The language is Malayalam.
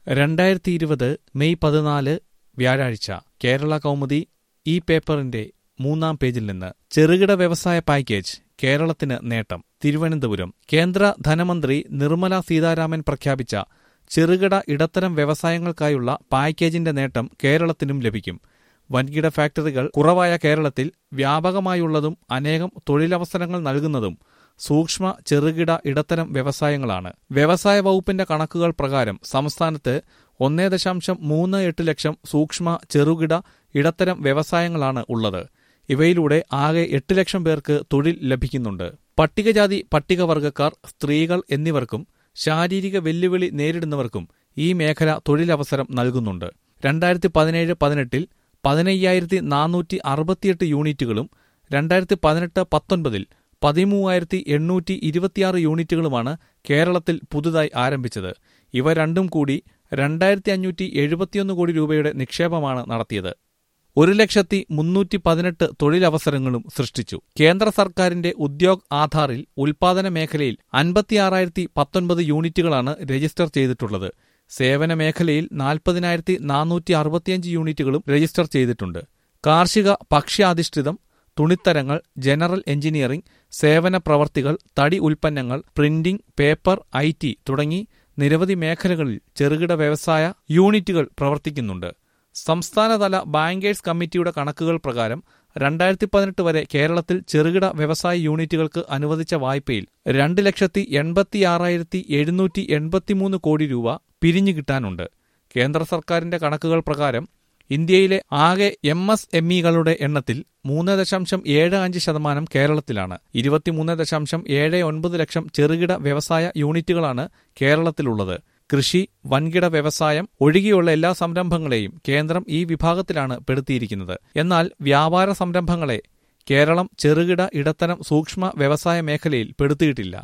രണ്ടായിരത്തി ഇരുപത് മെയ് പതിനാല് വ്യാഴാഴ്ച കേരള കൗമുദി ഈ പേപ്പറിന്റെ മൂന്നാം പേജിൽ നിന്ന് ചെറുകിട വ്യവസായ പാക്കേജ് കേരളത്തിന് നേട്ടം തിരുവനന്തപുരം കേന്ദ്ര ധനമന്ത്രി നിർമ്മല സീതാരാമൻ പ്രഖ്യാപിച്ച ചെറുകിട ഇടത്തരം വ്യവസായങ്ങൾക്കായുള്ള പാക്കേജിന്റെ നേട്ടം കേരളത്തിനും ലഭിക്കും വൻകിട ഫാക്ടറികൾ കുറവായ കേരളത്തിൽ വ്യാപകമായുള്ളതും അനേകം തൊഴിലവസരങ്ങൾ നൽകുന്നതും സൂക്ഷ്മ ചെറുകിട ഇടത്തരം വ്യവസായങ്ങളാണ് വ്യവസായ വകുപ്പിന്റെ കണക്കുകൾ പ്രകാരം സംസ്ഥാനത്ത് ഒന്നേ ദശാംശം മൂന്ന് എട്ട് ലക്ഷം സൂക്ഷ്മ ചെറുകിട ഇടത്തരം വ്യവസായങ്ങളാണ് ഉള്ളത് ഇവയിലൂടെ ആകെ എട്ട് ലക്ഷം പേർക്ക് തൊഴിൽ ലഭിക്കുന്നുണ്ട് പട്ടികജാതി പട്ടികവർഗക്കാർ സ്ത്രീകൾ എന്നിവർക്കും ശാരീരിക വെല്ലുവിളി നേരിടുന്നവർക്കും ഈ മേഖല തൊഴിലവസരം നൽകുന്നുണ്ട് രണ്ടായിരത്തി പതിനേഴ് പതിനെട്ടിൽ പതിനയ്യായിരത്തി നാനൂറ്റി അറുപത്തിയെട്ട് യൂണിറ്റുകളും രണ്ടായിരത്തി പതിനെട്ട് പത്തൊൻപതിൽ പതിമൂവായിരത്തി എണ്ണൂറ്റി ഇരുപത്തിയാറ് യൂണിറ്റുകളുമാണ് കേരളത്തിൽ പുതുതായി ആരംഭിച്ചത് ഇവ രണ്ടും കൂടി രണ്ടായിരത്തി അഞ്ഞൂറ്റി എഴുപത്തിയൊന്ന് കോടി രൂപയുടെ നിക്ഷേപമാണ് നടത്തിയത് ഒരു ലക്ഷത്തി മുന്നൂറ്റി പതിനെട്ട് തൊഴിലവസരങ്ങളും സൃഷ്ടിച്ചു കേന്ദ്ര സർക്കാരിന്റെ ഉദ്യോഗ് ആധാറിൽ ഉൽപാദന മേഖലയിൽ അൻപത്തിയാറായിരത്തി പത്തൊൻപത് യൂണിറ്റുകളാണ് രജിസ്റ്റർ ചെയ്തിട്ടുള്ളത് സേവന മേഖലയിൽ നാൽപ്പതിനായിരത്തി നാനൂറ്റി അറുപത്തിയഞ്ച് യൂണിറ്റുകളും രജിസ്റ്റർ ചെയ്തിട്ടുണ്ട് കാർഷിക ഭക്ഷ്യാധിഷ്ഠിതം തുണിത്തരങ്ങൾ ജനറൽ എഞ്ചിനീയറിംഗ് സേവന പ്രവർത്തികൾ തടി ഉൽപ്പന്നങ്ങൾ പ്രിന്റിംഗ് പേപ്പർ ഐ ടി തുടങ്ങി നിരവധി മേഖലകളിൽ ചെറുകിട വ്യവസായ യൂണിറ്റുകൾ പ്രവർത്തിക്കുന്നുണ്ട് സംസ്ഥാനതല ബാങ്കേഴ്സ് കമ്മിറ്റിയുടെ കണക്കുകൾ പ്രകാരം രണ്ടായിരത്തി പതിനെട്ട് വരെ കേരളത്തിൽ ചെറുകിട വ്യവസായ യൂണിറ്റുകൾക്ക് അനുവദിച്ച വായ്പയിൽ രണ്ട് ലക്ഷത്തി എൺപത്തിയാറായിരത്തി എഴുന്നൂറ്റി എൺപത്തിമൂന്ന് കോടി രൂപ പിരിഞ്ഞു കിട്ടാനുണ്ട് കേന്ദ്ര സർക്കാരിന്റെ കണക്കുകൾ പ്രകാരം ഇന്ത്യയിലെ ആകെ എം എസ് എം ഇകളുടെ എണ്ണത്തിൽ മൂന്ന് ദശാംശം ഏഴ് അഞ്ച് ശതമാനം കേരളത്തിലാണ് ഇരുപത്തിമൂന്ന് ദശാംശം ഏഴ് ഒൻപത് ലക്ഷം ചെറുകിട വ്യവസായ യൂണിറ്റുകളാണ് കേരളത്തിലുള്ളത് കൃഷി വൻകിട വ്യവസായം ഒഴികെയുള്ള എല്ലാ സംരംഭങ്ങളെയും കേന്ദ്രം ഈ വിഭാഗത്തിലാണ് പെടുത്തിയിരിക്കുന്നത് എന്നാൽ വ്യാപാര സംരംഭങ്ങളെ കേരളം ചെറുകിട ഇടത്തരം സൂക്ഷ്മ വ്യവസായ മേഖലയിൽ പെടുത്തിയിട്ടില്ല